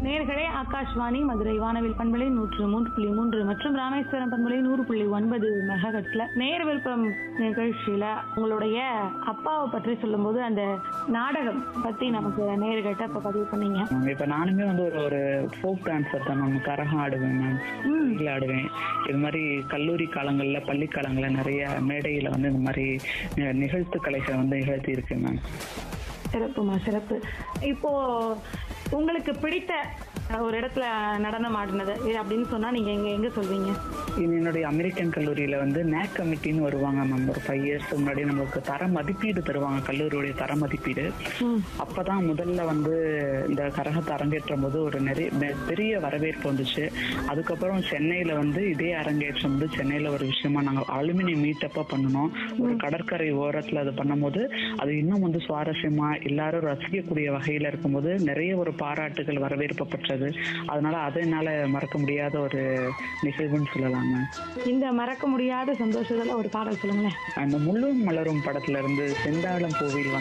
நேர்களே ஆகாஷ்வாணி மதுரை வானவில் பண்பலை நூற்று மூன்று புள்ளி மூன்று மற்றும் ராமேஸ்வரம் பண்பலை நூறு புள்ளி ஒன்பது மெகஹட்ஸ்ல நேர் விருப்பம் நிகழ்ச்சியில உங்களுடைய அப்பாவை பற்றி சொல்லும்போது அந்த நாடகம் பத்தி நமக்கு நேர்கிட்ட இப்ப பதிவு பண்ணீங்க இப்ப நானுமே வந்து ஒரு ஒரு ஃபோக் டான்ஸர் தான் மேம் கரகம் ஆடுவேன் மேம் ம். வீட்டில் ஆடுவேன் இது மாதிரி கல்லூரி காலங்கள்ல பள்ளி காலங்கள்ல நிறைய மேடையில வந்து இந்த மாதிரி நி- நிகழ்த்து கலைகளை வந்து நிகழ்த்தி இருக்கேன் மேம் சிறப்புமா சிறப்பு இப்போ உங்களுக்கு பிடித்த அஹ், ஒரு இடத்துல நடனம் ஆடினது இது அப்படின்னு சொன்னா நீங்க எங்க எங்க சொல்வீங்க இது என்னுடைய அமெரிக்கன் கல்லூரியில வந்து நேக் கமிட்டின்னு வருவாங்க மேம் ஒரு ஃபைவ் இயர்ஸ் முன்னாடி நமக்கு தர மதிப்பீடு தருவாங்க கல்லூரியுடைய தர மதிப்பீடு ம். அப்பதான் முதல்ல வந்து இந்த கரகத்தை அரங்கேற்றும் போது ஒரு நிறைய பெ- பெரிய வரவேற்பு வந்துச்சு அதுக்கப்புறம் சென்னையில வந்து இதே அரங்கேற்றம் வந்து சென்னையில ஒரு விஷயமா நாங்க அலுமினி மீட்டப்பா பண்ணணும் ஒரு கடற்கரை ஓரத்துல அது பண்ணும்போது அது இன்னும் வந்து சுவாரஸ்யமா எல்லாரும் ரசிக்கக்கூடிய வகையில இருக்கும்போது நிறைய ஒரு பாராட்டுகள் வரவேற்பு பெற்றது அதனால அதை என்னால மறக்க முடியாத ஒரு நிகழ்வுன்னு சொல்லலாங்க இந்த மறக்க முடியாத சந்தோஷத்துல ஒரு பாடல் சொல்லுங்களேன் அந்த முள்ளும் மலரும் படத்துல இருந்து செந்தாளம் கோவில்